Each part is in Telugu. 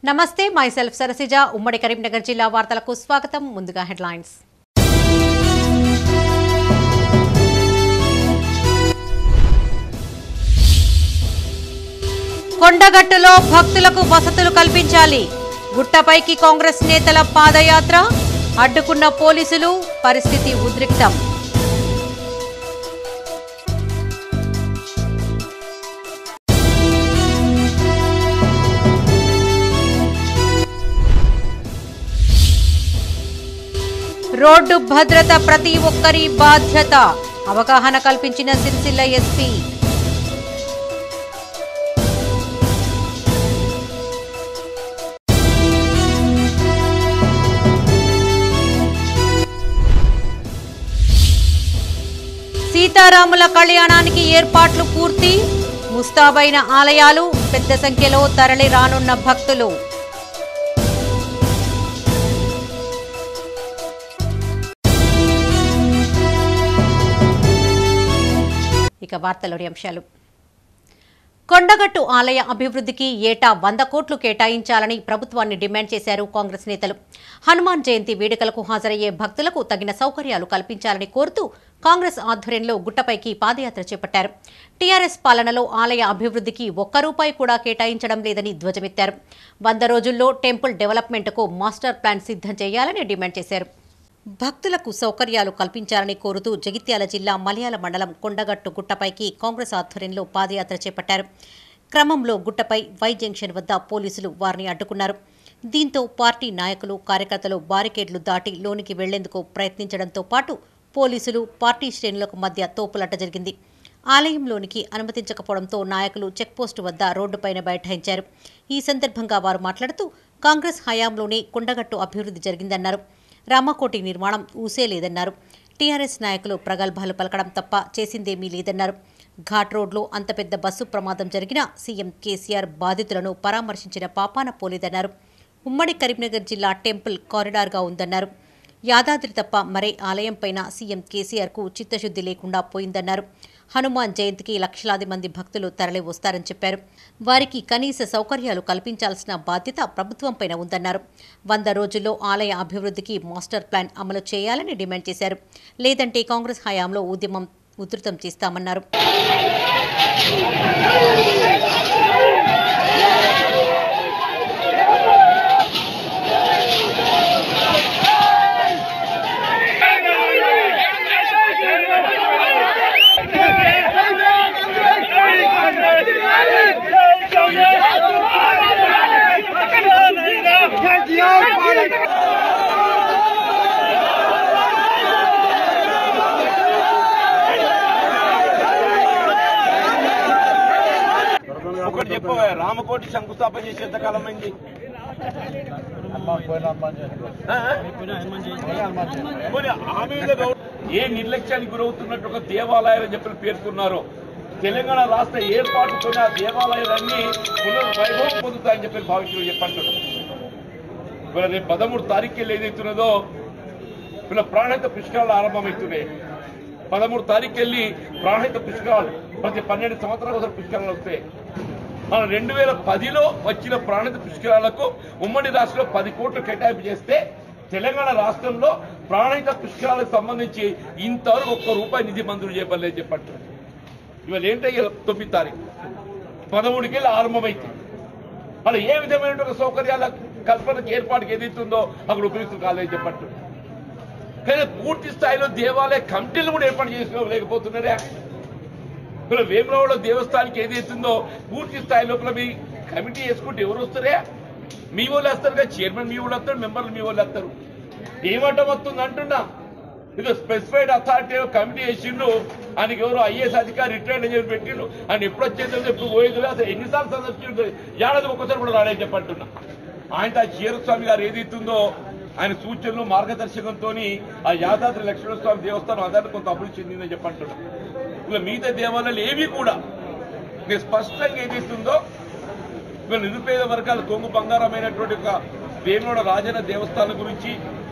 నమస్తే మై సెల్ఫ్ సరసిజ ఉమ్మడి కరీంనగర్ జిల్లా వార్తలకు స్వాగతం ముందుగా హెడ్లైన్స్ కొండగట్టులో భక్తులకు వసతులు కల్పించాలి గుట్టపైకి కాంగ్రెస్ నేతల పాదయాత్ర అడ్డుకున్న పోలీసులు పరిస్థితి ఉద్రిక్తం రోడ్డు భద్రత ప్రతి ఒక్కరి బాధ్యత అవగాహన కల్పించిన సిరిసిల్ల ఎస్పీ సీతారాముల కళ్యాణానికి ఏర్పాట్లు పూర్తి ముస్తాబైన ఆలయాలు పెద్ద సంఖ్యలో తరలి రానున్న భక్తులు ఇక వార్తలోని అంశాలు కొండగట్టు ఆలయ అభివృద్ధికి ఏటా వంద కోట్లు కేటాయించాలని ప్రభుత్వాన్ని డిమాండ్ చేశారు కాంగ్రెస్ నేతలు హనుమాన్ జయంతి వేడుకలకు హాజరయ్యే భక్తులకు తగిన సౌకర్యాలు కల్పించాలని కోరుతూ కాంగ్రెస్ ఆధ్వర్యంలో గుట్టపైకి పాదయాత్ర చేపట్టారు టీఆర్ఎస్ పాలనలో ఆలయ అభివృద్ధికి ఒక్క రూపాయి కూడా కేటాయించడం లేదని ధ్వజమెత్తారు వంద రోజుల్లో టెంపుల్ డెవలప్మెంట్కు మాస్టర్ ప్లాన్ సిద్ధం చేయాలని డిమాండ్ చేశారు భక్తులకు సౌకర్యాలు కల్పించాలని కోరుతూ జగిత్యాల జిల్లా మలయాళ మండలం కొండగట్టు గుట్టపైకి కాంగ్రెస్ ఆధ్వర్యంలో పాదయాత్ర చేపట్టారు క్రమంలో గుట్టపై వై జంక్షన్ వద్ద పోలీసులు వారిని అడ్డుకున్నారు దీంతో పార్టీ నాయకులు కార్యకర్తలు బారికేడ్లు దాటి లోనికి వెళ్లేందుకు ప్రయత్నించడంతో పాటు పోలీసులు పార్టీ శ్రేణులకు మధ్య తోపులాట జరిగింది ఆలయంలోనికి అనుమతించకపోవడంతో నాయకులు చెక్పోస్టు వద్ద రోడ్డుపైన బైఠాయించారు ఈ సందర్భంగా వారు మాట్లాడుతూ కాంగ్రెస్ హయాంలోనే కొండగట్టు అభివృద్ధి జరిగిందన్నారు రామకోటి నిర్మాణం ఊసే లేదన్నారు టీఆర్ఎస్ నాయకులు ప్రగల్భాలు పలకడం తప్ప చేసిందేమీ లేదన్నారు ఘాట్ రోడ్లో అంత పెద్ద బస్సు ప్రమాదం జరిగినా సీఎం కేసీఆర్ బాధితులను పరామర్శించిన పాపాన పోలేదన్నారు ఉమ్మడి కరీంనగర్ జిల్లా టెంపుల్ కారిడార్గా ఉందన్నారు యాదాద్రి తప్ప మరే ఆలయంపైన సీఎం కేసీఆర్కు చిత్తశుద్ధి లేకుండా పోయిందన్నారు హనుమాన్ జయంతికి లక్షలాది మంది భక్తులు తరలి వస్తారని చెప్పారు వారికి కనీస సౌకర్యాలు కల్పించాల్సిన బాధ్యత ప్రభుత్వంపైన ఉందన్నారు వంద రోజుల్లో ఆలయ అభివృద్ధికి మాస్టర్ ప్లాన్ అమలు చేయాలని డిమాండ్ చేశారు లేదంటే కాంగ్రెస్ హయాంలో ఉద్యమం ఉధృతం చేస్తామన్నారు ఒకటి చెప్పవా రామకోటి శంకుస్థాపన చేసి ఎంతకాలం అయింది ఆ? పోనీ ఆమె మీద గౌరవం- ఏ నిర్లక్ష్యానికి గురవుతున్నట్టు ఒక దేవాలయం అని చెప్పి పేర్కొన్నారో తెలంగాణ రాష్ట్ర ఏర్పాటుతోనే ఆ దేవాలయాలన్నీ పునర్వైభవం పొందుతాయని చెప్పి భావించడం చెప్పంటున్నారు ఇవాళ రేపు పదమూడు తారీఖు ఏదైతున్నదో వీళ్ళ ప్రాణహిత పుష్కరాలు ఆరంభమవుతున్నాయి పదమూడు తారీఖు వెళ్ళి ప్రాణహిత పుష్కరాలు ప్రతి పన్నెండు సంవత్సరాల ఒకసారి పుష్కరాలు వస్తాయి మనం రెండు వేల పదిలో వచ్చిన ప్రాణహిత పుష్కరాలకు ఉమ్మడి రాష్ట్రంలో పది కోట్లు కేటాయింపు చేస్తే తెలంగాణ రాష్ట్రంలో ప్రాణహిత పుష్కరాలకు సంబంధించి ఇంతవరకు ఒక్క రూపాయి నిధి మంజూరు చేయబడలేదు చెప్పట్టు ఇవాళ ఏంటో ఇవాళ తొమ్మిది తారీఖు పదమూడుకెళ్ళి ఆరంభమైంది అలా ఏ విధమైన ఒక సౌకర్యాల కల్పనకు ఏర్పాటుకి ఏదైతుందో అక్కడ ఉపయోగిస్తూ కాలేదు చెప్పట్టు కానీ పూర్తి స్థాయిలో దేవాలయ కమిటీలు కూడా ఏర్పాటు చేసుకోలేకపోతున్నారా ఇప్పుడు వేములవాడ దేవస్థానానికి ఏదైతుందో పూర్తి స్థాయి లోపల మీ కమిటీ వేసుకుంటే ఎవరు వస్తారా మీ వాళ్ళు వస్తారు కదా చైర్మన్ మీ వాళ్ళు వస్తారు మెంబర్లు మీ వాళ్ళు వస్తారు ఏమటం వస్తుంది అంటున్నా ఇది స్పెసిఫైడ్ అథారిటీ కమిటీ వేసిండు ఆయనకి ఎవరు ఐఏఎస్ అధికారి రిటైర్డ్ అని చెప్పి పెట్టిండు ఆయన ఎప్పుడు వచ్చేది ఎప్పుడు పోయేది లేదు. అసలు ఎన్నిసార్లు సందర్శించు ఏడాది ఒక్కసారి కూడా రాడని చెప్పంటున్నా ఆయన ఆ చీరస్వామి గారు ఏదైతుందో ఆయన సూచనలు మార్గదర్శకంతో ఆ యాదాద్రి లక్ష్మణ స్వామి దేవస్థానం అదాన్ని కొంత అభివృద్ధి చెందిందని చెప్పంటున్నా ఇలా మిగతా దేవాలయాలు ఏవి కూడా నేను స్పష్టంగా ఏదైతుందో ఇవాళ నిరుపేద వర్గాల కొంగు బంగారమైనటువంటి ఒక వేమోడ రాజన్న దేవస్థానం గురించి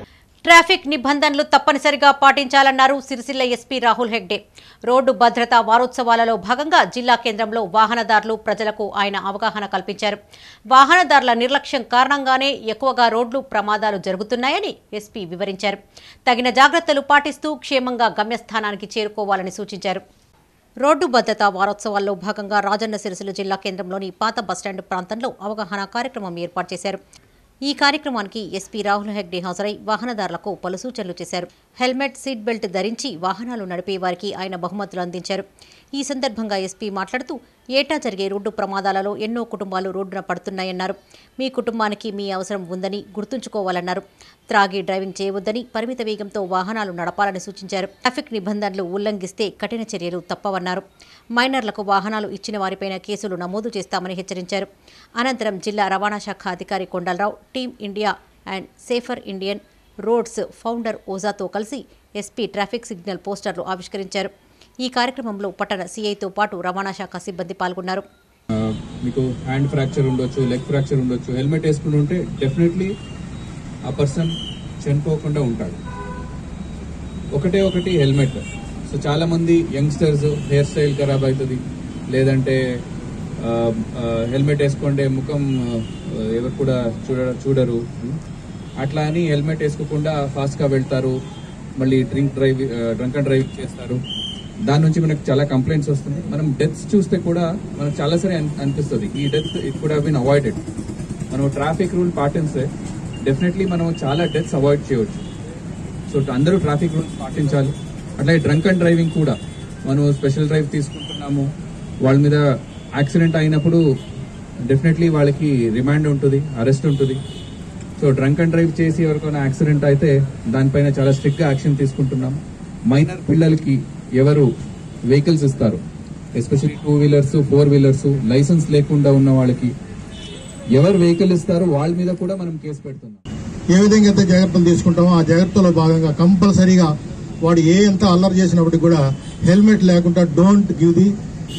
ట్రాఫిక్ నిబంధనలు తప్పనిసరిగా పాటించాలన్నారు సిరిసిల్ల ఎస్పీ రాహుల్ హెగ్డే రోడ్డు భద్రతా వారోత్సవాలలో భాగంగా జిల్లా కేంద్రంలో వాహనదారులు ప్రజలకు ఆయన అవగాహన కల్పించారు వాహనదారుల నిర్లక్ష్యం కారణంగానే ఎక్కువగా రోడ్లు ప్రమాదాలు జరుగుతున్నాయని ఎస్పీ వివరించారు తగిన జాగ్రత్తలు పాటిస్తూ క్షేమంగా గమ్యస్థానానికి చేరుకోవాలని సూచించారు రోడ్డు భద్రతా వారోత్సవాల్లో భాగంగా రాజన్న సిరిసిల్ల జిల్లా కేంద్రంలోని పాత బస్టాండ్ ప్రాంతంలో అవగాహన కార్యక్రమం ఏర్పాటు చేశారు ఈ కార్యక్రమానికి ఎస్పీ రాహుల్ హెగ్డే హాజరై వాహనదారులకు పలు సూచనలు చేశారు హెల్మెట్ సీట్ బెల్ట్ ధరించి వాహనాలు నడిపే వారికి ఆయన బహుమతులు అందించారు ఈ సందర్భంగా ఎస్పీ మాట్లాడుతూ ఏటా జరిగే రోడ్డు ప్రమాదాలలో ఎన్నో కుటుంబాలు రోడ్డున పడుతున్నాయన్నారు మీ కుటుంబానికి మీ అవసరం ఉందని గుర్తుంచుకోవాలన్నారు త్రాగి డ్రైవింగ్ చేయవద్దని పరిమిత వేగంతో వాహనాలు నడపాలని సూచించారు ట్రాఫిక్ నిబంధనలు ఉల్లంఘిస్తే కఠిన చర్యలు తప్పవన్నారు మైనర్లకు వాహనాలు ఇచ్చిన వారిపైన కేసులు నమోదు చేస్తామని హెచ్చరించారు అనంతరం జిల్లా రవాణా శాఖ అధికారి Kondalarao team India and safer Indian roads founder ఓజాతో కలిసి ఎస్పీ ట్రాఫిక్ సిగ్నల్ పోస్టర్లు ఆవిష్కరించారు ఈ కార్యక్రమంలో పట్టణ సీఐతో పాటు రవాణా శాఖ సిబ్బంది పాల్గొన్నారు ఆ, మీకు హ్యాండ్ ఫ్రాక్చర్ ఉండొచ్చు లెగ్ ఫ్రాక్చర్ ఉండొచ్చు హెల్మెట్ వేసుకుని ఉంటే డెఫినెట్లీ ఆ పర్సన్ చనిపోకుండా ఉంటాడు ఒకటే ఒకటి హెల్మెట్ సో చాలా మంది యంగ్స్టర్స్ హెయిర్ స్టైల్ ఖరాబ్ అవుతుంది లేదంటే ఆ, ఆ, హెల్మెట్ వేసుకుంటే ముఖం ఆ, ఎవరు కూడా చూడ చూడరు అట్లా అని హెల్మెట్ వేసుకోకుండా ఫాస్ట్గా వెళ్తారు మళ్ళీ drink drive drunk and drive చేస్తారు దాని నుంచి మనకు చాలా కంప్లైంట్స్ వస్తుంది మనం డెత్స్ చూస్తే కూడా మనకు చాలా సరే అన్- అనిపిస్తుంది ఈ death it could have been avoided మనం ట్రాఫిక్ రూల్ పాటిస్తే డెఫినెట్లీ మనం చాలా డెత్స్ అవాయిడ్ చేయవచ్చు సో అందరూ ట్రాఫిక్ రూల్స్ పాటించాలి అట్లాగే డ్రంక్ అండ్ డ్రైవింగ్ కూడా మనం స్పెషల్ డ్రైవ్ తీసుకుంటున్నాము వాళ్ళ మీద యాక్సిడెంట్ అయినప్పుడు డెఫినెట్లీ వాళ్ళకి రిమాండ్ ఉంటుంది అరెస్ట్ ఉంటుంది సో డ్రంక్ అండ్ డ్రైవ్ చేసి ఎవరికైనా యాక్సిడెంట్ అయితే దానిపైన చాలా స్ట్రిక్ట్ గా యాక్షన్ తీసుకుంటున్నాం మైనర్ పిల్లలకి ఎవరు వెహికల్స్ ఇస్తారు especially two wheelers four wheelers licence లేకుండా ఉన్న వాళ్ళకి ఎవరు వెహికల్ ఇస్తారో వాళ్ళ మీద కూడా మనం కేసు పెడుతున్నాం ఏ విధంగా అయితే జాగ్రత్తలు తీసుకుంటామో ఆ జాగ్రత్తలో భాగంగా కంపల్సరీగా వాడు ఏ ఎంత అల్లరి చేసినప్పటికీ కూడా హెల్మెట్ లేకుండా డోంట్ గివ్ ది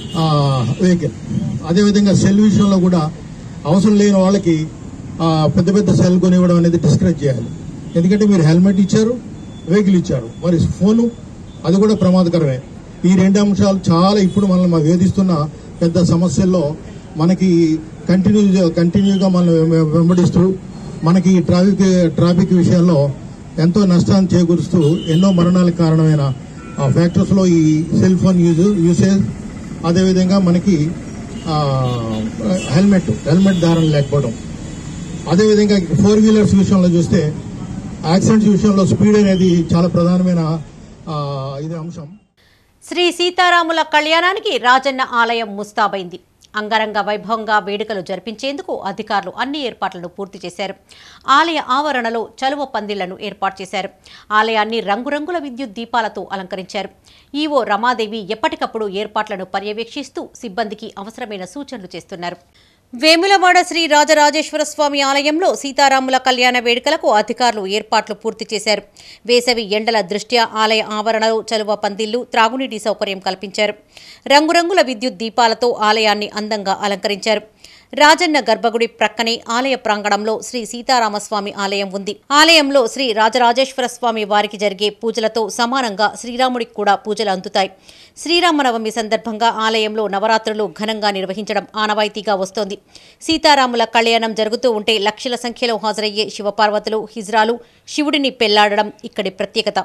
వెహికల్ అదేవిధంగా సెల్ విషయంలో కూడా అవసరం లేని వాళ్ళకి ఆ, పెద్ద పెద్ద సెల్ కొనివ్వడం అనేది డిస్కరేజ్ చేయాలి ఎందుకంటే మీరు హెల్మెట్ ఇచ్చారు వెహికల్ ఇచ్చారు మరి ఫోను అది కూడా ప్రమాదకరమే ఈ రెండు అంశాలు చాలా ఇప్పుడు మనల్ని వేధిస్తున్న పెద్ద సమస్యల్లో మనకి కంటిన్యూ కంటిన్యూగా మనల్ని వెం- వెంబడిస్తూ మనకి ఈ ట్రాఫిక్ ట్రాఫిక్ విషయాల్లో ఎంతో నష్టాన్ని చేకూరుస్తూ ఎన్నో మరణాలకు కారణమైన ఆ ఫ్యాక్టర్స్ లో ఈ సెల్ ఫోన్ యూజ్ యూసేజ్ అదేవిధంగా మనకి ఆ, హెల్మెట్ హెల్మెట్ ధారణ లేకపోవడం అదేవిధంగా ఫోర్ వీలర్స్ విషయంలో చూస్తే యాక్సిడెంట్స్ విషయంలో స్పీడ్ అనేది చాలా ప్రధానమైన ఆ, ఇది అంశం శ్రీ సీతారాముల కళ్యాణానికి రాజన్న ఆలయం ముస్తాబైంది అంగరంగ వైభవంగా వేడుకలు జరిపించేందుకు అధికారులు అన్ని ఏర్పాట్లను పూర్తి చేశారు ఆలయ ఆవరణలో చలువ పందిళ్లను ఏర్పాటు చేశారు ఆలయాన్ని రంగురంగుల విద్యుత్ దీపాలతో అలంకరించారు ఈవో రమాదేవి ఎప్పటికప్పుడు ఏర్పాట్లను పర్యవేక్షిస్తూ సిబ్బందికి అవసరమైన సూచనలు చేస్తున్నారు వేములవాడ శ్రీ రాజరాజేశ్వర స్వామి ఆలయంలో సీతారాముల కళ్యాణ వేడుకలకు అధికారులు ఏర్పాట్లు పూర్తి చేశారు వేసవి ఎండల దృష్ట్యా ఆలయ ఆవరణలో చలువ పందిళ్లు త్రాగునీటి సౌకర్యం కల్పించారు రంగురంగుల విద్యుత్ దీపాలతో ఆలయాన్ని అందంగా అలంకరించారు రాజన్న గర్భగుడి ప్రక్కనే ఆలయ ప్రాంగణంలో శ్రీ సీతారామస్వామి ఆలయం ఉంది ఆలయంలో శ్రీ రాజరాజేశ్వర స్వామి వారికి జరిగే పూజలతో సమానంగా శ్రీరాముడికి కూడా పూజలు అందుతాయి శ్రీరామనవమి సందర్భంగా ఆలయంలో నవరాత్రులు ఘనంగా నిర్వహించడం ఆనవాయితీగా వస్తోంది సీతారాముల కళ్యాణం జరుగుతూ ఉంటే లక్షల సంఖ్యలో హాజరయ్యే శివపార్వతులు హిజ్రాలు శివుడిని పెళ్లాడడం ఇక్కడి ప్రత్యేకత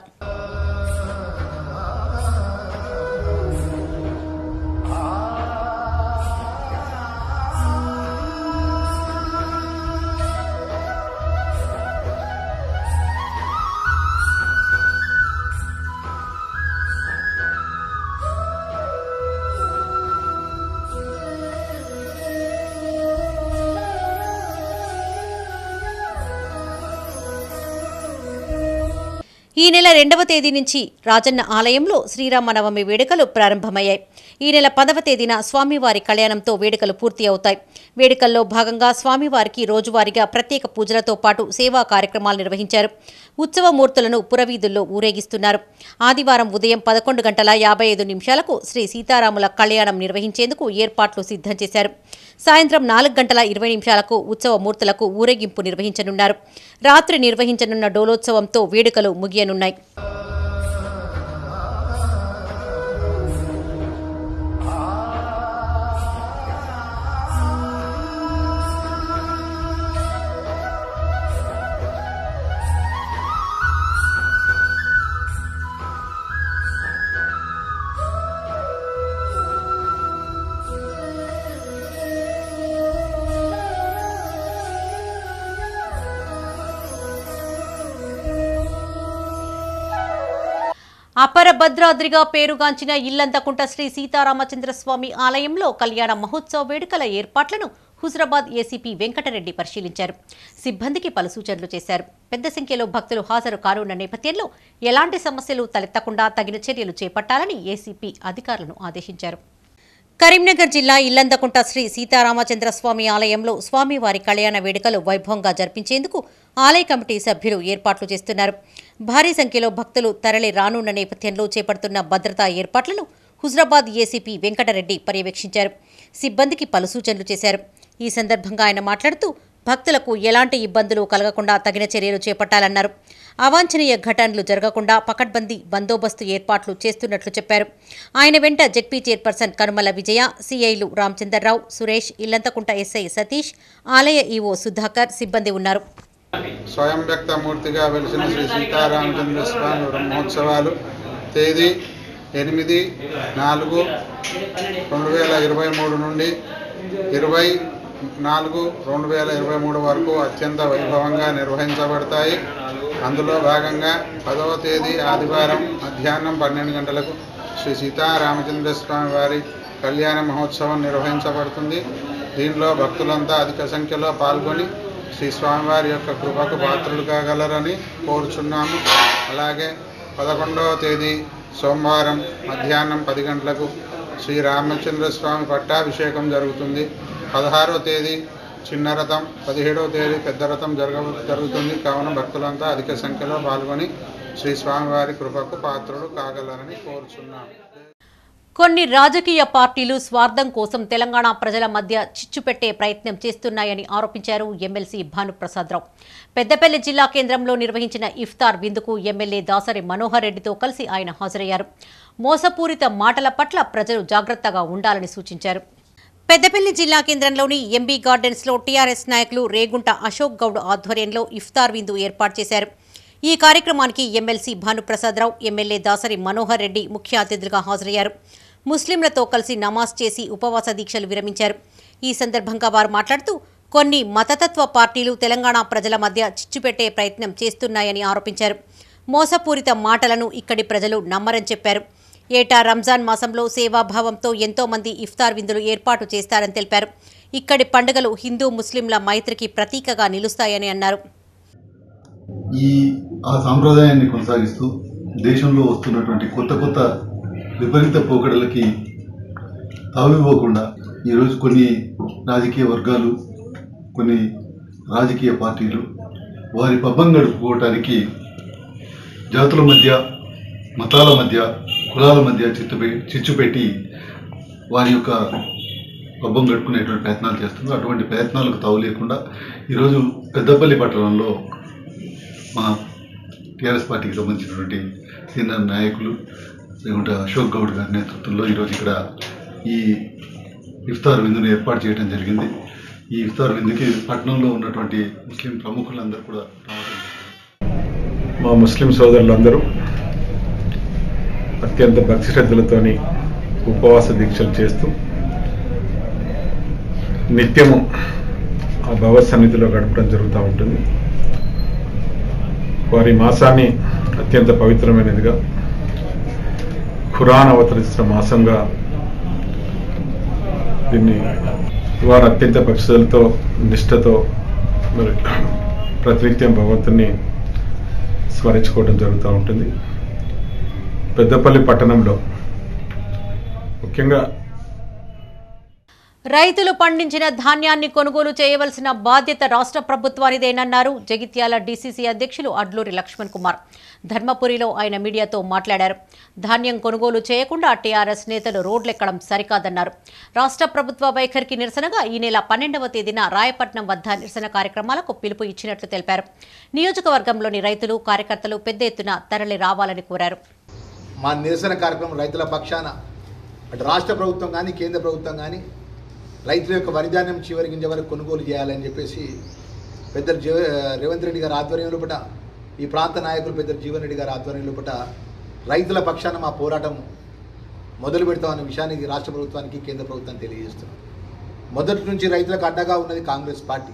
ఈ నెల రెండవ తేదీ నుంచి రాజన్న ఆలయంలో శ్రీరామనవమి వేడుకలు ప్రారంభమయ్యాయి ఈ నెల పదవ తేదీన స్వామివారి కళ్యాణంతో వేడుకలు పూర్తి అవుతాయి వేడుకల్లో భాగంగా స్వామివారికి రోజువారీగా ప్రత్యేక పూజలతో పాటు సేవా కార్యక్రమాలు నిర్వహించారు ఉత్సవమూర్తులను పురవీధుల్లో ఊరేగిస్తున్నారు ఆదివారం ఉదయం పదకొండు గంటల యాభై ఐదు నిమిషాలకు శ్రీ సీతారాముల కళ్యాణం నిర్వహించేందుకు ఏర్పాట్లు సిద్ధం చేశారు సాయంత్రం నాలుగు గంటల ఇరవై నిమిషాలకు ఉత్సవమూర్తులకు ఊరేగింపు నిర్వహించనున్నారు రాత్రి నిర్వహించనున్న డోలోత్సవంతో వేడుకలు ముగియనున్నాయి అపర భద్రాద్రిగా పేరుగాంచిన ఇల్లంతకుంట శ్రీ సీతారామచంద్ర స్వామి ఆలయంలో కళ్యాణ మహోత్సవ వేడుకల ఏర్పాట్లను హుజరాబాద్ ఏసీపీ వెంకటరెడ్డి పరిశీలించారు సిబ్బందికి పలు సూచనలు చేశారు పెద్ద సంఖ్యలో భక్తులు హాజరు కానున్న నేపథ్యంలో ఎలాంటి సమస్యలు తలెత్తకుండా తగిన చర్యలు చేపట్టాలని ఏసీపీ అధికారులను ఆదేశించారు కరీంనగర్ జిల్లా ఇల్లందకుంట శ్రీ సీతారామచంద్ర స్వామి ఆలయంలో స్వామివారి కళ్యాణ వేడుకలు వైభవంగా జరిపించేందుకు ఆలయ కమిటీ సభ్యులు ఏర్పాట్లు చేస్తున్నారు భారీ సంఖ్యలో భక్తులు తరలి రానున్న నేపథ్యంలో చేపడుతున్న భద్రతా ఏర్పాట్లను హుజరాబాద్ ఏసీపీ వెంకటరెడ్డి పర్యవేక్షించారు సిబ్బందికి పలు సూచనలు చేశారు ఈ సందర్భంగా ఆయన మాట్లాడుతూ భక్తులకు ఎలాంటి ఇబ్బందులు కలగకుండా తగిన చర్యలు చేపట్టాలన్నారు అవాంఛనీయ ఘటనలు జరగకుండా పకడ్బందీ బందోబస్తు ఏర్పాట్లు చేస్తున్నట్లు చెప్పారు ఆయన వెంట జెడ్పీ చైర్పర్సన్ కనుమల విజయ సిఐలు రామచందర్రావు సురేష్ ఇల్లంతకుంట ఎస్ఐ సతీష్ ఆలయ ఈవో సుధాకర్ సిబ్బంది ఉన్నారు స్వయం వ్యక్త మూర్తిగా వెలిసిన శ్రీ సీతారామచంద్ర స్వామి బ్రహ్మోత్సవాలు తేదీ ఎనిమిది నాలుగు రెండు వేల ఇరవై మూడు నుండి ఇరవై నాలుగు రెండు వేల ఇరవై మూడు వరకు అత్యంత వైభవంగా నిర్వహించబడతాయి అందులో భాగంగా పదవ తేదీ ఆదివారం మధ్యాహ్నం పన్నెండు గంటలకు శ్రీ సీతారామచంద్ర స్వామి వారి కళ్యాణ మహోత్సవం నిర్వహించబడుతుంది దీనిలో భక్తులంతా అధిక సంఖ్యలో పాల్గొని శ్రీ స్వామివారి యొక్క కృపకు పాత్రులు కాగలరని కోరుచున్నాము అలాగే పదకొండవ తేదీ సోమవారం మధ్యాహ్నం పది గంటలకు శ్రీ రామచంద్ర స్వామి పట్టాభిషేకం జరుగుతుంది పదహారవ తేదీ చిన్న రథం పదిహేడవ తేదీ పెద్ద రథం జరగ జరుగుతుంది కావున భక్తులంతా అధిక సంఖ్యలో పాల్గొని శ్రీ స్వామివారి కృపకు పాత్రులు కాగలరని కోరుచున్నాము కొన్ని రాజకీయ పార్టీలు స్వార్థం కోసం తెలంగాణ ప్రజల మధ్య చిచ్చు పెట్టే ప్రయత్నం చేస్తున్నాయని ఆరోపించారు ఎమ్మెల్సీ భానుప్రసాదరావు పెద్దపల్లి జిల్లా కేంద్రంలో నిర్వహించిన ఇఫ్తార్ విందుకు ఎమ్మెల్యే దాసరి మనోహర్ రెడ్డితో కలిసి ఆయన హాజరయ్యారు మోసపూరిత మాటల పట్ల ప్రజలు జాగ్రత్తగా ఉండాలని సూచించారు పెద్దపల్లి జిల్లా కేంద్రంలోని ఎంబీ గార్డెన్స్ లో టీఆర్ఎస్ నాయకులు రేగుంట అశోక్ గౌడ్ ఆధ్వర్యంలో ఇఫ్తార్ విందు ఏర్పాటు చేశారు ఈ కార్యక్రమానికి ఎమ్మెల్సీ భానుప్రసాదరావు ఎమ్మెల్యే దాసరి మనోహర్ రెడ్డి ముఖ్య అతిథులుగా హాజరయ్యారు ముస్లింలతో కలిసి నమాజ్ చేసి ఉపవాస దీక్షలు విరమించారు ఈ సందర్భంగా వారు మాట్లాడుతూ కొన్ని మతతత్వ పార్టీలు తెలంగాణ ప్రజల మధ్య చిచ్చుపెట్టే ప్రయత్నం చేస్తున్నాయని ఆరోపించారు మోసపూరిత మాటలను ఇక్కడి ప్రజలు నమ్మరని చెప్పారు ఏటా రంజాన్ మాసంలో సేవాభావంతో ఎంతో మంది ఇఫ్తార్ విందులు ఏర్పాటు చేస్తారని తెలిపారు ఇక్కడి పండుగలు హిందూ ముస్లింల మైత్రికి ప్రతీకగా నిలుస్తాయని అన్నారు ఈ ఆ సాంప్రదాయాన్ని కొనసాగిస్తూ దేశంలో వస్తున్నటువంటి కొత్త కొత్త విపరీత పోకడలకి తావివ్వకుండా ఈరోజు కొన్ని రాజకీయ వర్గాలు కొన్ని రాజకీయ పార్టీలు వారి పబ్బం గడుపుకోవటానికి జాతుల మధ్య మతాల మధ్య కులాల మధ్య చిత్తు చిచ్చు పెట్టి వారి యొక్క పబ్బం గడుపుకునేటువంటి ప్రయత్నాలు చేస్తున్నారు అటువంటి ప్రయత్నాలకు తావు లేకుండా ఈరోజు పెద్దపల్లి పట్టణంలో మా టీఆర్ఎస్ పార్టీకి సంబంధించినటువంటి సీనియర్ నాయకులు లేకుంటే అశోక్ గౌడ్ గారి నేతృత్వంలో ఈరోజు ఇక్కడ ఈ ఇఫ్తార్ విందును ఏర్పాటు చేయడం జరిగింది ఈ ఇఫ్తార్ విందుకి పట్టణంలో ఉన్నటువంటి ముస్లిం ప్రముఖులందరూ కూడా రావడం జరిగింది. మా ముస్లిం సోదరులందరూ అత్యంత భక్తి శ్రద్ధలతోని ఉపవాస దీక్షలు చేస్తూ నిత్యము ఆ భగవత్ సన్నిధిలో గడపడం జరుగుతూ ఉంటుంది వారి మాసాన్ని అత్యంత పవిత్రమైనదిగా ఖురాన్ అవతరిస్తున్న మాసంగా దీన్ని వారు అత్యంత భక్తులతో నిష్ఠతో మరి ప్రతినిత్యం భగవంతుని స్మరించుకోవడం జరుగుతూ ఉంటుంది పెద్దపల్లి పట్టణంలో ముఖ్యంగా రైతులు పండించిన ధాన్యాన్ని కొనుగోలు చేయవలసిన బాధ్యత రాష్ట్ర ప్రభుత్వానిదేనన్నారు జగిత్యాల డీసీసీ అధ్యక్షులు అడ్లూరి లక్ష్మణ్ కుమార్ ధర్మపురిలో ఆయన మీడియాతో మాట్లాడారు ధాన్యం కొనుగోలు చేయకుండా టీఆర్ఎస్ నేతలు రోడ్లెక్కడం సరికాదన్నారు రాష్ట్ర ప్రభుత్వ వైఖరికి నిరసనగా ఈ నెల పన్నెండవ తేదీన రాయపట్నం వద్ద నిరసన కార్యక్రమాలకు పిలుపు ఇచ్చినట్లు తెలిపారు నియోజకవర్గంలోని రైతులు కార్యకర్తలు పెద్ద ఎత్తున తరలి రావాలని కోరారు మా నిరసన కార్యక్రమం రైతుల పక్షాన అటు రాష్ట్ర ప్రభుత్వం కానీ కేంద్ర ప్రభుత్వం కానీ రైతుల యొక్క వరిధాన్యం చివరి గింజ వరకు కొనుగోలు చేయాలని చెప్పేసి పెద్దలు జీవ రేవంత్ రెడ్డి గారి ఆధ్వర్యంలో పట ఈ ప్రాంత నాయకులు పెద్దలు జీవన్ రెడ్డి గారి ఆధ్వర్యంలో పట రైతుల పక్షాన మా పోరాటం మొదలు పెడతామన్న విషయానికి రాష్ట్ర ప్రభుత్వానికి కేంద్ర ప్రభుత్వానికి తెలియజేస్తున్నాం మొదటి నుంచి రైతులకు అడ్డగా ఉన్నది కాంగ్రెస్ పార్టీ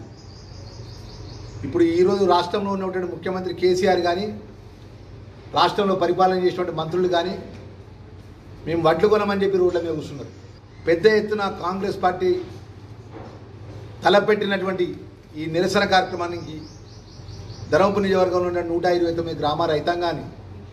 ఇప్పుడు ఈరోజు రాష్ట్రంలో ఉన్నటువంటి ముఖ్యమంత్రి కేసీఆర్ కానీ రాష్ట్రంలో పరిపాలన చేసినటువంటి మంత్రులు కానీ మేము వడ్లు కొనమని చెప్పి రోడ్ల మీద కూర్చున్నారు పెద్ద ఎత్తున కాంగ్రెస్ పార్టీ తలపెట్టినటువంటి ఈ నిరసన కార్యక్రమానికి ధర్మపురి నియోజకవర్గంలో ఉన్న నూట ఇరవై తొమ్మిది గ్రామ రైతాంగాన్ని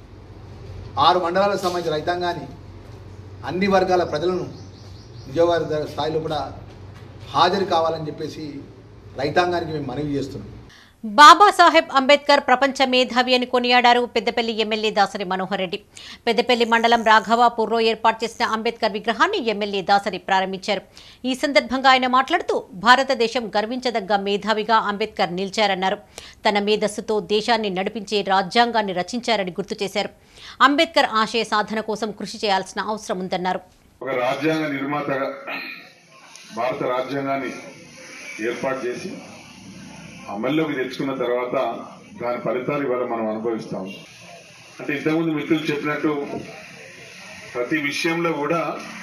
ఆరు మండలాలకు సంబంధించిన రైతాంగాన్ని అన్ని వర్గాల ప్రజలను నియోజకవర్గ స్థాయిలో కూడా హాజరు కావాలని చెప్పేసి రైతాంగానికి మేము మనవి చేస్తున్నాం బాబాసాహెబ్ అంబేద్కర్ ప్రపంచ మేధావి అని కొనియాడారు పెద్దపల్లి ఎమ్మెల్యే దాసరి మనోహర్ రెడ్డి పెద్దపల్లి మండలం రాఘవాపూర్లో ఏర్పాటు చేసిన అంబేద్కర్ విగ్రహాన్ని ఎమ్మెల్యే దాసరి ప్రారంభించారు ఈ సందర్భంగా ఆయన మాట్లాడుతూ భారతదేశం గర్వించదగ్గ మేధావిగా అంబేద్కర్ నిలిచారన్నారు తన మేధస్సుతో దేశాన్ని నడిపించే రాజ్యాంగాన్ని రచించారని గుర్తు చేశారు అంబేద్కర్ ఆశయ సాధన కోసం కృషి చేయాల్సిన అవసరం ఉందన్నారు ఒక రాజ్యాంగ నిర్మాతగా భారత రాజ్యాంగాన్ని ఏర్పాటు చేసి అమల్లోకి తెచ్చుకున్న తర్వాత దాని ఫలితాలు ఇవాళ మనం అనుభవిస్తాం అంటే ఇంతకుముందు మిత్రులు చెప్పినట్టు ప్రతి విషయంలో కూడా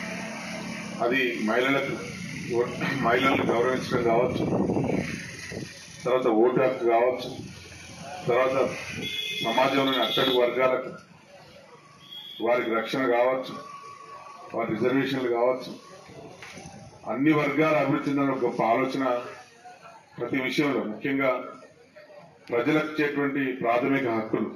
అది మహిళలకు ఓ- మహిళలను గౌరవించడం కావచ్చు తర్వాత ఓటు హక్కు కావచ్చు తర్వాత సమాజంలోని అట్టడి వర్గాలకు వారికి రక్షణ కావచ్చు వారి రిజర్వేషన్లు కావచ్చు అన్ని వర్గాల అభివృద్ధి చెందిన ఒక గొప్ప ఆలోచన ప్రతి విషయంలో ముఖ్యంగా ప్రజలకు ఇచ్చేటువంటి ప్రాథమిక హక్కులు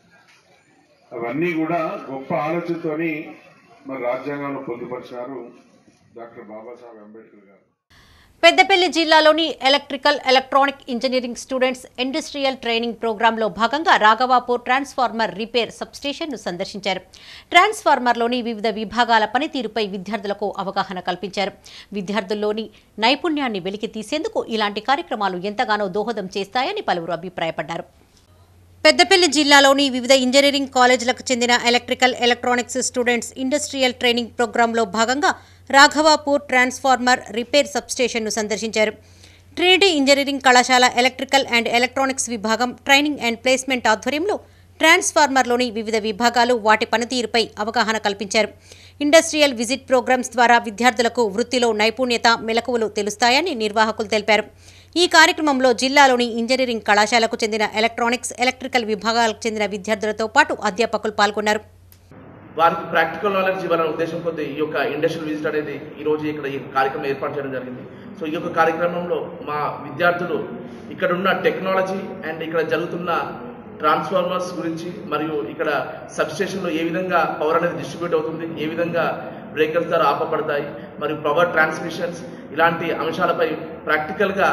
అవన్నీ కూడా గొప్ప ఆలోచనతోని మరి రాజ్యాంగంలో పొందుపరిచినారు డాక్టర్ బాబాసాహెబ్ అంబేద్కర్ గారు పెద్దపల్లి జిల్లాలోని electrical electronic engineering students industrial training ప్రోగ్రాంలో భాగంగా రాఘవాపూర్ ట్రాన్స్ఫార్మర్ రిపేర్ సబ్స్టేషన్ను సందర్శించారు ట్రాన్స్ఫార్మర్లోని వివిధ విభాగాల పనితీరుపై విద్యార్థులకు అవగాహన కల్పించారు విద్యార్థుల్లోని నైపుణ్యాన్ని వెలికి తీసేందుకు ఇలాంటి కార్యక్రమాలు ఎంతగానో దోహదం చేస్తాయని పలువురు అభిప్రాయపడ్డారు పెద్దపల్లి జిల్లాలోని వివిధ ఇంజనీరింగ్ కాలేజీలకు చెందిన electrical electronics students industrial training ప్రోగ్రాంలో భాగంగా రాఘవాపూర్ ట్రాన్స్ఫార్మర్ రిపేర్ సబ్స్టేషన్ను సందర్శించారు ట్రినిటీ ఇంజనీరింగ్ కళాశాల ఎలక్ట్రికల్ అండ్ ఎలక్ట్రానిక్స్ విభాగం ట్రైనింగ్ అండ్ ప్లేస్మెంట్ ఆధ్వర్యంలో ట్రాన్స్ఫార్మర్లోని వివిధ విభాగాలు వాటి పనితీరుపై అవగాహన కల్పించారు ఇండస్ట్రియల్ విజిట్ ప్రోగ్రామ్స్ ద్వారా విద్యార్థులకు వృత్తిలో నైపుణ్యత మెలకువలు తెలుస్తాయని నిర్వాహకులు తెలిపారు ఈ కార్యక్రమంలో జిల్లాలోని ఇంజనీరింగ్ కళాశాలకు చెందిన ఎలక్ట్రానిక్స్ ఎలక్ట్రికల్ విభాగాలకు చెందిన విద్యార్థులతో పాటు అధ్యాపకులు పాల్గొన్నారు వారికి ప్రాక్టికల్ నాలెడ్జ్ ఇవ్వాలనే ఉద్దేశం కొద్ది ఈ యొక్క ఇండస్ట్రియల్ విజిట్ అనేది ఈ రోజు ఇక్కడ ఈ కార్యక్రమం ఏర్పాటు చేయడం జరిగింది సో ఈ యొక్క కార్యక్రమంలో మా విద్యార్థులు ఇక్కడ ఉన్న టెక్నాలజీ అండ్ ఇక్కడ జరుగుతున్న ట్రాన్స్ఫార్మర్స్ గురించి మరియు ఇక్కడ సబ్స్టేషన్లో ఏ విధంగా పవర్ అనేది డిస్ట్రిబ్యూట్ అవుతుంది ఏ విధంగా బ్రేకర్స్ ద్వారా ఆపబడతాయి మరియు పవర్ ట్రాన్స్మిషన్స్ ఇలాంటి అంశాలపై ప్రాక్టికల్గా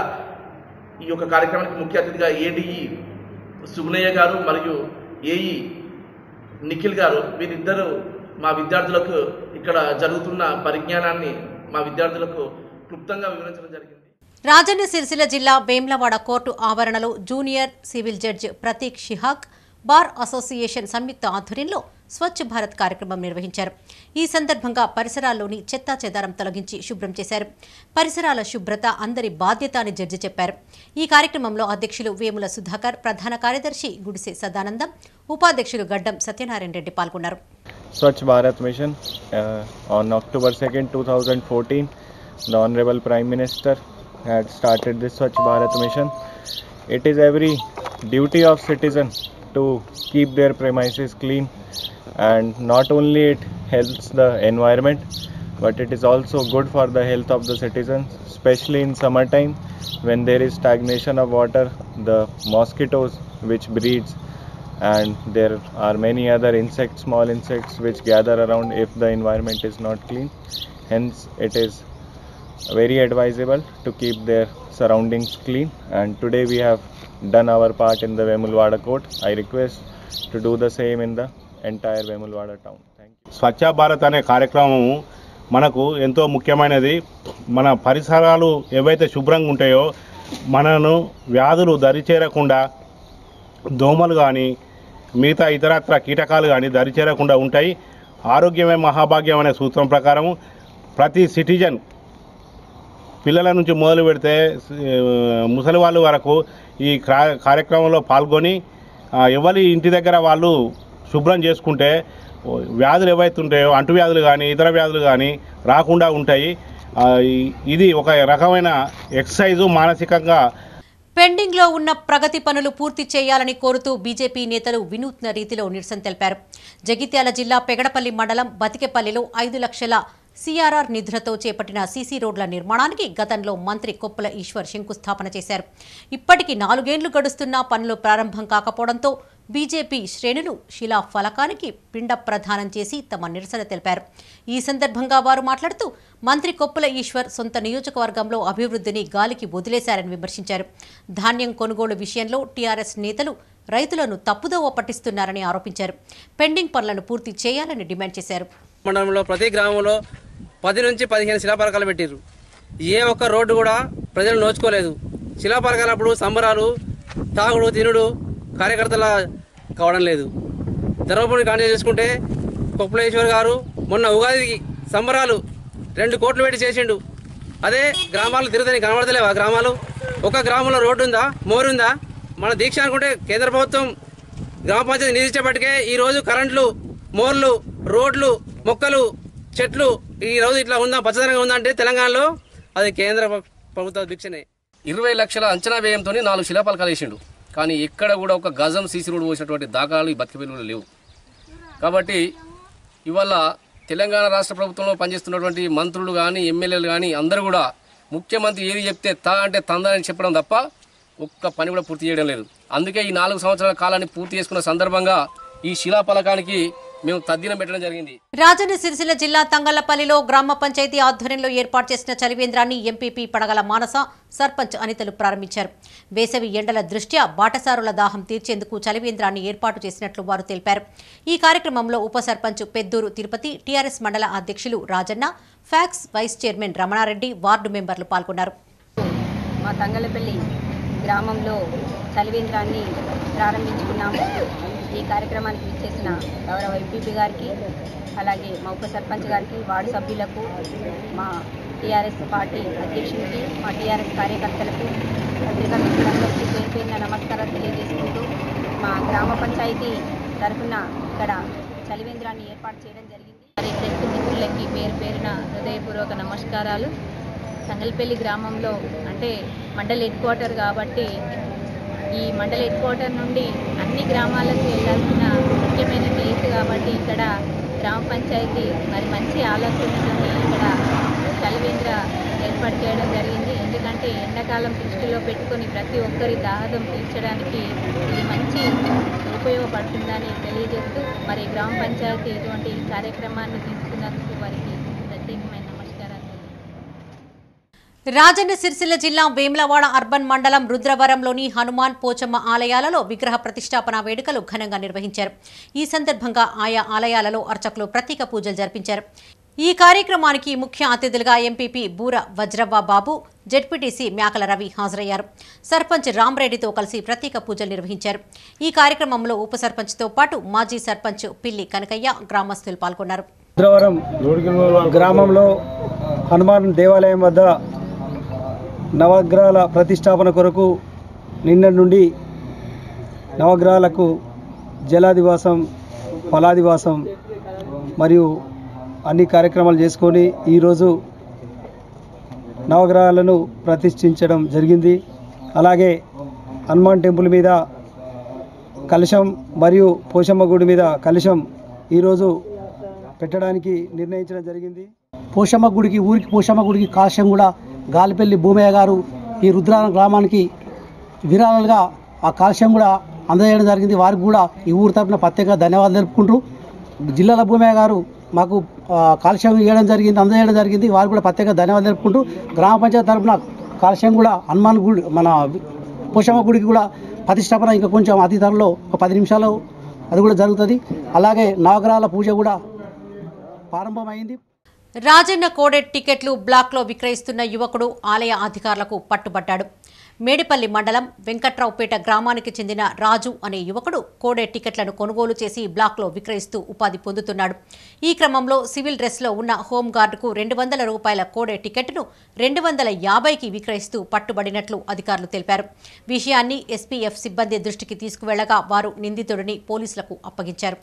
ఈ యొక్క కార్యక్రమానికి ముఖ్య అతిథిగా ఏడీఈ సుగునయ్య గారు మరియు ఏఈ నిఖిల్ గారు వీరిద్దరూ మా విద్యార్థులకు ఇక్కడ జరుగుతున్న పరిజ్ఞానాన్ని మా విద్యార్థులకు క్లుప్తంగా వివరించడం జరిగింది రాజన్న సిరిసిల్ల జిల్లా వేమ్లవాడ కోర్టు ఆవరణలో junior civil judge Prateek Shihak bar association సంయుక్త ఆధ్వర్యంలో స్వచ్ఛ భారత్ కార్యక్రమం నిర్వహించారు ఈ సందర్భంగా పరిసరాల్లోని చెత్తా చెదారం తొలగించి శుభ్రం చేశారు పరిసరాల శుభ్రత అందరి బాధ్యత అని జడ్జి చెప్పారు ఈ కార్యక్రమంలో అధ్యక్షులు వేముల సుధాకర్ ప్రధాన కార్యదర్శి గుడిసె సదానందం ఉపాధ్యక్షులు గడ్డం సత్యనారాయణ రెడ్డి పాల్గొన్నారు Swachh Bharat mission uh, on October 2nd, 2014. The Honorable Prime Minister had started this Swachh Bharat mission. It is every duty of citizen to keep their premises clean and not only it helps the environment but it is also good for the health of the citizens especially in summertime when there is stagnation of water the mosquitoes which breeds and there are many other insects small insects which gather around if the environment is not clean hence it is very advisable to keep their surroundings clean and today we have done our part in the Vemulwada court. I request to do the same in the entire Vemulwada town. Thank you. స్వచ్ఛ భారత్ అనే కార్యక్రమం మనకు ఎంతో ముఖ్యమైనది మన పరిసరాలు ఏవైతే శుభ్రంగా ఉంటాయో మనను వ్యాధులు దరిచేరకుండా దోమలు కానీ మిగతా ఇతరత్ర కీటకాలు కానీ దరిచేరకుండా ఉంటాయి ఆరోగ్యమే మహాభాగ్యం అనే సూత్రం ప్రకారం ప్రతి సిటిజన్ పిల్లల నుంచి మొదలు పెడితే ఆ, ముసలి వాళ్ళ వరకు ఈ క్రా- కార్యక్రమంలో పాల్గొని ఆ, ఎవరి ఇంటి దగ్గర వాళ్ళు శుభ్రం చేసుకుంటే ఓ, వ్యాధులు ఏవైతే ఉంటాయో అంటువ్యాధులు కానీ ఇతర వ్యాధులు కానీ రాకుండా ఉంటాయి ఆ, ఈ- ఇది ఒక రకమైన ఎక్సర్సైజు మానసికంగా పెండింగ్ లో ఉన్న ప్రగతి పనులు పూర్తి చేయాలని కోరుతూ బీజేపీ నేతలు వినూత్న రీతిలో నిరసన తెలిపారు జగిత్యాల జిల్లా పెగడపల్లి మండలం బతికెపల్లిలో ఐదు లక్షల సిఆర్ఆర్ నిధులతో చేపట్టిన సీసీ రోడ్ల నిర్మాణానికి గతంలో మంత్రి కొప్పుల ఈశ్వర్ శంకుస్థాపన చేశారు ఇప్పటికి నాలుగేండ్లు గడుస్తున్నా పనులు ప్రారంభం కాకపోవడంతో బీజేపీ శ్రేణులు శిలా ఫలకానికి పిండ ప్రదానం చేసి తమ నిరసన తెలిపారు ఈ సందర్భంగా వారు మాట్లాడుతూ మంత్రి కొప్పుల ఈశ్వర్ సొంత నియోజకవర్గంలో అభివృద్ధిని గాలికి వదిలేశారని విమర్శించారు ధాన్యం కొనుగోలు విషయంలో టీఆర్ఎస్ నేతలు రైతులను తప్పుదోవ పట్టిస్తున్నారని ఆరోపించారు పెండింగ్ పనులను పూర్తి చేయాలని డిమాండ్ చేశారు మండలంలో ప్రతి గ్రామంలో పది నుంచి పదిహేను శిలాపలకాలు పెట్టిర్రు ఏ ఒక్క రోడ్డు కూడా ప్రజలు నోచుకోలేదు శిలాపలకాలప్పుడు సంబరాలు తాగుడు తినుడు కార్యకర్తల కావడం లేదు ధర్మపురి కాంటీ చేసుకుంటే కొప్పులేశ్వర్ గారు మొన్న ఉగాదికి సంబరాలు రెండు కోట్లు పెట్టి చేసిండు అదే గ్రామాలు తిరుగుతాయి కనబడతలేవా గ్రామాలు ఒక గ్రామంలో రోడ్డు ఉందా మోరుందా మన దీక్ష అనుకుంటే కేంద్ర ప్రభుత్వం గ్రామ పంచాయతీ నిధి ఇచ్చేపటికే ఈ రోజు కరెంట్లు మోర్లు రోడ్లు మొక్కలు చెట్లు ఈ రోజు ఇట్లా ఉందా పచ్చదనంగా ఉందా అంటే తెలంగాణలో అది కేంద్ర ప్ర- ప్రభుత్వ దీక్షనే ఇరవై లక్షల అంచనా వ్యయంతో నాలుగు శిలాపలకాలు వేసిండు కానీ ఎక్కడ కూడా ఒక గజం సీసీ రోడ్డు పోసినటువంటి దాఖలాలు ఈ బతికబిల్లులు లేవు కాబట్టి ఇవాళ తెలంగాణ రాష్ట్ర ప్రభుత్వంలో పనిచేస్తున్నటువంటి మంత్రులు కానీ ఎమ్మెల్యేలు కానీ అందరూ కూడా ముఖ్యమంత్రి ఏది చెప్తే తా అంటే తందని చెప్పడం తప్ప ఒక్క పని కూడా పూర్తి చేయడం లేదు అందుకే ఈ నాలుగు సంవత్సరాల కాలాన్ని పూర్తి చేసుకున్న సందర్భంగా ఈ శిలాపలకానికి మేము తద్దినం పెట్టడం జరిగింది రాజన్న సిరిసిల్ల జిల్లా తంగళ్లపల్లిలో గ్రామ పంచాయతీ ఆధ్వర్యంలో ఏర్పాటు చేసిన చలివేంద్రాన్ని ఎంపీపీ పడగల మానస సర్పంచ్ అనితలు ప్రారంభించారు వేసవి ఎండల దృష్ట్యా బాటసారుల దాహం తీర్చేందుకు చలివేంద్రాన్ని ఏర్పాటు చేసినట్లు వారు తెలిపారు ఈ కార్యక్రమంలో ఉప సర్పంచ్ పెద్దూరు తిరుపతి టీఆర్ఎస్ మండల అధ్యక్షులు Rajanna PACS vice chairman Ramanareddy ward మెంబర్లు పాల్గొన్నారు మా తంగలపల్లి గ్రామంలో చలివేంద్రాన్ని ప్రారంభించుకున్నాము ఈ కార్యక్రమానికి విచ్చేసిన గౌరవ ఎంపీపీ గారికి అలాగే మా ఉప సర్పంచ్ గారికి వార్డు సభ్యులకు మా టీఆర్ఎస్ పార్టీ అధ్యక్షునికి మా టీఆర్ఎస్ కార్యకర్తలకు పత్రికా మిత్రులందరికీ పేరు పేరున నమస్కారాలు తెలియజేసుకుంటూ మా గ్రామ పంచాయతీ తరఫున ఇక్కడ చలివేంద్రాన్ని ఏర్పాటు చేయడం జరిగింది మరి ప్రెస్ మిత్రులకి పేరు పేరున హృదయపూర్వక నమస్కారాలు సంగల్పల్లి గ్రామంలో అంటే మండల్ హెడ్ క్వార్టర్ కాబట్టి ఈ మండల హెడ్ క్వార్టర్ నుండి అన్ని గ్రామాలకు వెళ్ళాల్సిన ముఖ్యమైన ప్లేస్ కాబట్టి ఇక్కడ గ్రామ పంచాయతీ మరి మంచి ఆలోచనతోని ఇక్కడ చలివేంద్ర ఏర్పాటు చేయడం జరిగింది ఎందుకంటే ఎండాకాలం దృష్టిలో పెట్టుకొని ప్రతి ఒక్కరి దాహం తీర్చడానికి ఇది మంచి ఉపయోగపడుతుందని తెలియజేస్తూ మరి గ్రామ పంచాయతీ ఇటువంటి కార్యక్రమాన్ని తీసుకున్నందుకు వారికి ప్రత్యేకమైన నమస్కారాలు రాజన్న సిరిసిల్ల జిల్లా వేములవాడ అర్బన్ మండలం రుద్రవరంలోని హనుమాన్ పోచమ్మ ఆలయాలలో విగ్రహ ప్రతిష్టాపన వేడుకలు ఘనంగా నిర్వహించారు ఈ సందర్భంగా ఆయా ఆలయాలలో అర్చకులు ప్రత్యేక పూజలు జరిపించారు ఈ కార్యక్రమానికి ముఖ్య అతిథులుగా ఎంపీపీ బూర వజ్రవ్వ బాబు జెడ్పీటీసీ మేకల రవి హాజరయ్యారు సర్పంచ్ రామరెడ్డితో కలిసి ప్రత్యేక పూజలు నిర్వహించారు ఈ కార్యక్రమంలో ఉప సర్పంచ్తో పాటు మాజీ సర్పంచ్ పిల్లి కనకయ్య గ్రామస్తులు పాల్గొన్నారు రుద్రవరం గ్రామంలో హనుమాన్ దేవాలయం వద్ద నవగ్రహాల ప్రతిష్టాపన కొరకు నిన్న నుండి నవగ్రహాలకు జలాదివాసం ఫలాదివాసం మరియు అన్ని కార్యక్రమాలు చేసుకొని ఈరోజు నవగ్రహాలను ప్రతిష్ఠించడం జరిగింది అలాగే హనుమాన్ టెంపుల్ మీద కలశం మరియు పోషమ్మ గుడి మీద కలశం ఈరోజు పెట్టడానికి నిర్ణయించడం జరిగింది పోషమ్మ గుడికి ఊరికి పోషమ్మ గుడికి కాశ్యం కూడా గాలిపల్లి భూమయ్య గారు ఈ రుద్రాన గ్రామానికి విరాళాలుగా ఆ కాలుష్యం కూడా అందజేయడం జరిగింది వారికి కూడా ఈ ఊరి తరపున ప్రత్యేక ధన్యవాదాలు తెలుపుకుంటూ జిల్లాల భూమయ్య గారు మాకు ఆ, కాలుష్యం ఇవ్వడం జరిగింది అందజేయడం జరిగింది వారు కూడా ప్రత్యేక ధన్యవాదాలు తెలుపుకుంటూ గ్రామ పంచాయతీ తరఫున కాలుష్యం కూడా హనుమాన్ గుడి మన పోషమ్మ గుడికి కూడా ప్రతిష్టాపన ఇంకా కొంచెం అతి త్వరలో ఒక పది నిమిషాలు అది కూడా జరుగుతుంది అలాగే నవగ్రహాల పూజ కూడా ప్రారంభమైంది రాజన్న కోడెట్ టికెట్లు బ్లాక్లో విక్రయిస్తున్న యువకుడు ఆలయ అధికారులకు పట్టుబట్టాడు మేడిపల్లి మండలం వెంకట్రావుపేట గ్రామానికి చెందిన రాజు అనే యువకుడు కోడే టికెట్లను కొనుగోలు చేసి బ్లాక్లో విక్రయిస్తూ ఉపాధి పొందుతున్నాడు ఈ క్రమంలో సివిల్ డ్రెస్లో ఉన్న హోంగార్డుకు రెండు వందల రూపాయల కోడే టికెట్ను రెండు వందల యాభైకి విక్రయిస్తూ పట్టుబడినట్లు అధికారులు తెలిపారు విషయాన్ని ఎస్పీఎఫ్ సిబ్బంది దృష్టికి తీసుకువెళ్లగా వారు నిందితుడిని పోలీసులకు అప్పగించారు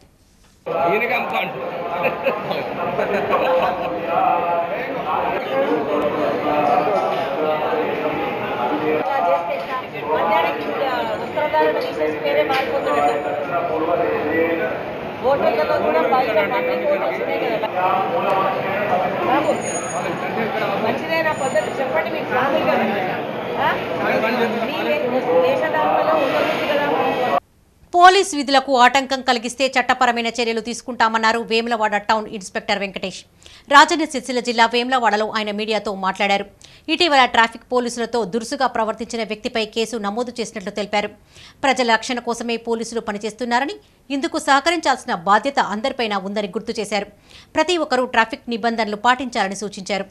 హోటళ్ళలో కూడా బయట పబ్లిక్ హోటల్స్ ఉన్నాయి కదా బాబు మంచిదైన పద్ధతి చెప్పండి మీకు మామూలుగా ఆ? మీ వేషధారణలో ఉండదు కదా పోలీస్ విధులకు ఆటంకం కలిగిస్తే చట్టపరమైన చర్యలు తీసుకుంటామన్నారు వేములవాడ టౌన్ ఇన్స్పెక్టర్ వెంకటేష్ రాజన్న సిరిసిల్ల జిల్లా వేములవాడలో ఆయన మీడియాతో మాట్లాడారు ఇటీవల ట్రాఫిక్ పోలీసులతో దురుసుగా ప్రవర్తించిన వ్యక్తిపై కేసు నమోదు చేసినట్లు తెలిపారు ప్రజల రక్షణ కోసమే పోలీసులు పనిచేస్తున్నారని ఇందుకు సహకరించాల్సిన బాధ్యత అందరిపైన ఉందని గుర్తు చేశారు ప్రతి ఒక్కరూ ట్రాఫిక్ నిబంధనలు పాటించాలని సూచించారు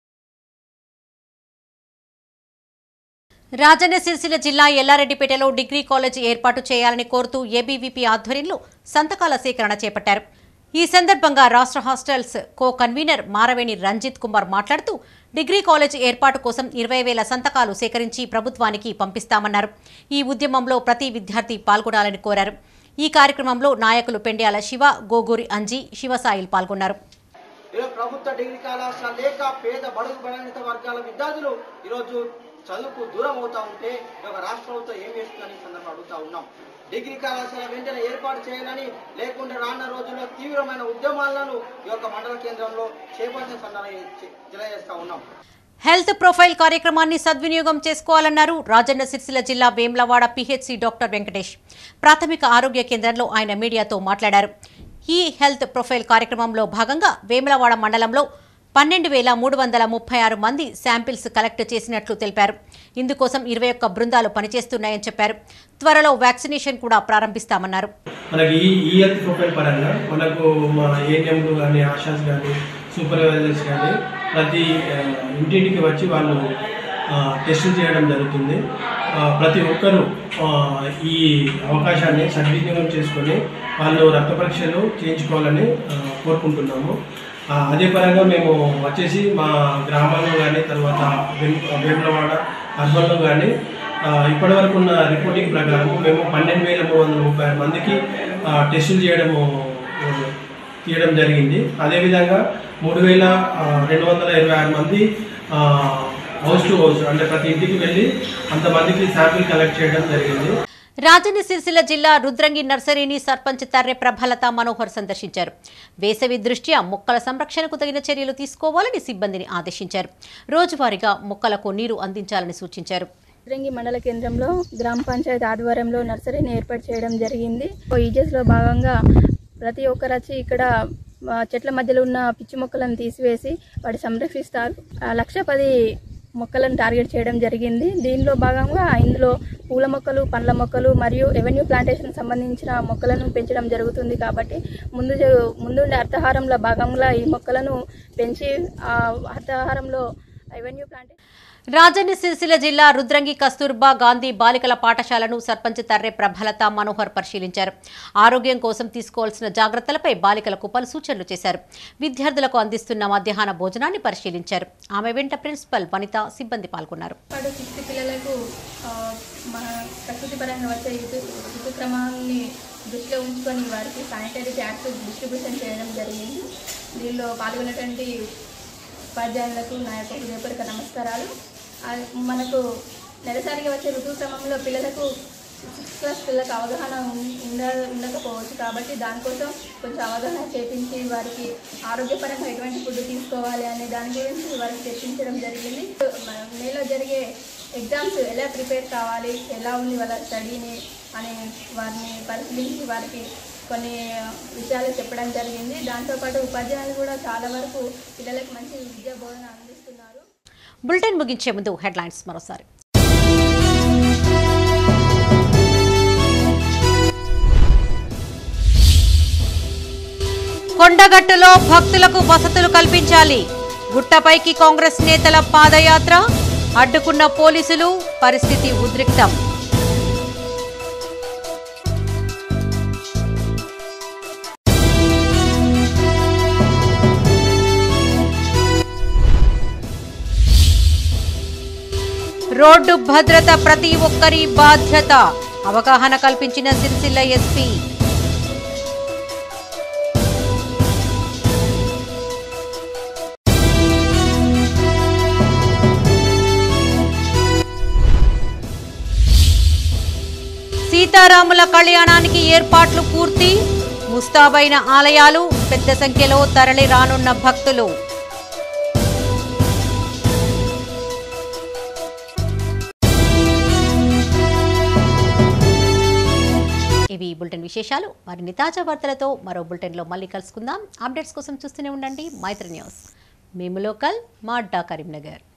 రాజన్న సిరిసిల్ల జిల్లా ఎల్లారెడ్డిపేటలో డిగ్రీ కాలేజ్ ఏర్పాటు చేయాలని కోరుతూ ఏబీవీపీ ఆధ్వర్యంలో సంతకాల సేకరణ చేపట్టారు ఈ సందర్భంగా రాష్ట్ర hostels co convener Maraveni Ranjith Kumar మాట్లాడుతూ డిగ్రీ కాలేజ్ ఏర్పాటు కోసం ఇరవై వేల సంతకాలు సేకరించి ప్రభుత్వానికి పంపిస్తామన్నారు ఈ ఉద్యమంలో ప్రతి విద్యార్థి పాల్గొనాలని కోరారు ఈ కార్యక్రమంలో నాయకులు పెండ్యాల శివ గోగూరి అంజీ శివసాయిల్ పాల్గొన్నారు ఈరోజు ప్రభుత్వ డిగ్రీ కళాశాల లేక పేద బడుగు బలహీనత వర్గాల విద్యార్థులు ఈరోజు చదువుకు దూరం అవుతా ఉంటే ఈ యొక్క రాష్ట్ర ప్రభుత్వం ఏం చేస్తుందని ఈ సందర్భంగా అడుగుతా ఉన్నాం డిగ్రీ కళాశాల వెంటనే ఏర్పాటు చేయాలని లేకుంటే రానున్న రోజుల్లో తీవ్రమైన ఉద్యమాలను ఈ యొక్క మండల కేంద్రంలో చేపట్టే సందర్భంగా తెలియజేస్తా ఉన్నాం హెల్త్ ప్రొఫైల్ కార్యక్రమాన్ని సద్వినియోగం చేసుకోవాలన్నారు రాజన్న సిరిసిల్ల జిల్లా వేమ్లవాడ పిహెచ్సి డాక్టర్ వెంకటేష్ ప్రాథమిక ఆరోగ్య కేంద్రంలో ఆయన మీడియాతో మాట్లాడారు ఈ హెల్త్ ప్రొఫైల్ కార్యక్రమంలో భాగంగా వేములవాడ మండలంలో పన్నెండు వేల మూడు వందల ముప్పై ఆరు మంది శాంపిల్స్ కలెక్ట్ చేసినట్లు తెలిపారు ఇందుకోసం ఇరవై ఒక్క బృందాలు పనిచేస్తున్నాయని చెప్పారు త్వరలో వ్యాక్సినేషన్ కూడా ప్రారంభిస్తామన్నారు మనకి ఈ ఈ హెల్త్ ప్రొఫైల్ పరంగా మనకు మన ఏటీఎంలు కానీ ఆశాస్ కానీ సూపర్వైజర్స్ కానీ ప్రతి ఆ, ఇంటింటికి వచ్చి వాళ్ళు ఆ, టెస్టులు చేయడం జరుగుతుంది ఆ, ప్రతి ఒక్కరూ ఆ, ఈ అవకాశాన్ని సద్వినియోగం చేసుకొని వాళ్ళు రక్త పరీక్షలు చేయించుకోవాలని ఆ, కోరుకుంటున్నాము ఆ, అదే పరంగా మేము వచ్చేసి మా గ్రామాల్లో కానీ తర్వాత వెం- వేములవాడ అర్బన్లో కానీ ఆ, ఇప్పటి వరకు ఉన్న రిపోర్టింగ్ ప్రకారం మేము పన్నెండు వేల మూడు వందల ముప్పై ఆరు మందికి ఆ, టెస్టులు చేయడము ఆ, తీయడం జరిగింది అదేవిధంగా మూడు వేల ఆ, రెండు వందల ఇరవై ఆరు మంది ఆ, హౌస్ టు హౌస్ అంటే ప్రతి ఇంటికి వెళ్ళి అంతమందికి శాంపిల్ కలెక్ట్ చేయడం జరిగింది రాజన్న సిరిసిల్ల జిల్లా రుద్రంగి నర్సరీని సర్పంచ్ తర్రె ప్రభలత మనోహర్ సందర్శించారు వేసవి దృష్ట్యా మొక్కల సంరక్షణకు తగిన చర్యలు తీసుకోవాలని సిబ్బందిని ఆదేశించారు రోజువారీగా మొక్కలకు నీరు అందించాలని సూచించారు రుద్రంగి మండల కేంద్రంలో గ్రామ పంచాయతీ ఆధ్వర్యంలో నర్సరీని ఏర్పాటు చేయడం జరిగింది ఈజెస్లో భాగంగా ప్రతి ఒక్కరు వచ్చి ఇక్కడ ఆ, చెట్ల మధ్యలో ఉన్న పిచ్చి మొక్కలను తీసివేసి వాటి సంరక్షిస్తారు ఆ, లక్ష పది మొక్కలను టార్గెట్ చేయడం జరిగింది దీనిలో భాగంగా ఇందులో పూల మొక్కలు పండ్ల మొక్కలు మరియు ఎవెన్యూ ప్లాంటేషన్ సంబంధించిన మొక్కలను పెంచడం జరుగుతుంది కాబట్టి ముందు జ- ముందుండే అర్థహారంలో భాగంగా ఈ మొక్కలను పెంచి ఆ అర్థహారంలో ఎవెన్యూ ప్లాంటేషన్ రాజన్న సిరిసిల్ల జిల్లా రుద్రంగి కస్తూర్బా గాంధీ బాలికల పాఠశాలను సర్పంచ్ తర్రె ప్రభలత మనోహర్ పరిశీలించారు ఆరోగ్యం కోసం తీసుకోవాల్సిన జాగ్రత్తలపై బాలికలకు పలు సూచనలు చేశారు విద్యార్థులకు అందిస్తున్న మధ్యాహ్న భోజనాన్ని పరిశీలించారు ఆమె వెంట ప్రిన్సిపల్ వనిత సిబ్బంది పాల్గొన్నారు పాటు శిశు పిల్లలకు ఆ, మన ప్రకృతి పరంగా వచ్చే ఋతు ఋతుక్రమాన్ని దృష్టిలో ఉంచుకొని వారికి శానిటరీ ప్యాడ్స్ డిస్ట్రిబ్యూషన్ చేయడం జరిగింది దీనిలో పాల్గొన్నటువంటి ఉపాధ్యాయులకు నా యొక్క హృదయపూర్వక నమస్కారాలు ఆ, మనకు నెలసరిగా వచ్చే ఋతుక్రమంలో పిల్లలకు సిక్స్త్ క్లాస్ పిల్లలకు అవగాహన ఉం- ఉండ ఉండకపోవచ్చు కాబట్టి దానికోసం కొంచెం అవగాహన చేపించి వారికి ఆరోగ్యపరంగా ఎటువంటి ఫుడ్ తీసుకోవాలి అనే దాని గురించి వారికి చర్చించడం జరిగింది మ- మేలో జరిగే ఎగ్జామ్స్ ఎలా ప్రిపేర్ కావాలి ఎలా ఉంది వాళ్ళ స్టడీని అని వారిని పరిశీలించి వారికి కొన్ని విషయాలు చెప్పడం జరిగింది దాంతోపాటు ఉపాధ్యాయులు కూడా చాలా వరకు పిల్లలకు మంచి విద్యా బోధన అందిస్తున్నారు బులెటిన్ ముగించే ముందు హెడ్లైన్స్ మరోసారి కొండగట్టులో భక్తులకు వసతులు కల్పించాలి గుట్టపైకి కాంగ్రెస్ నేతల పాదయాత్ర అడ్డుకున్న పోలీసులు పరిస్థితి ఉద్రిక్తం రోడ్డు భద్రత ప్రతి ఒక్కరి బాధ్యత అవగాహన కల్పించిన సిరిసిల్ల ఎస్పీ సీతారాముల కళ్యాణానికి ఏర్పాట్లు పూర్తి ముస్తాబైన ఆలయాలు పెద్ద సంఖ్యలో తరలి రానున్న భక్తులు ఇవి బులెటిన్ విశేషాలు మరిన్ని తాజా వార్తలతో మరో బులెటిన్లో మళ్ళీ కలుసుకుందాం అప్డేట్స్ కోసం చూస్తూనే ఉండండి మైత్రి న్యూస్ మేము లోకల్ మా అడ్డా కరీంనగర్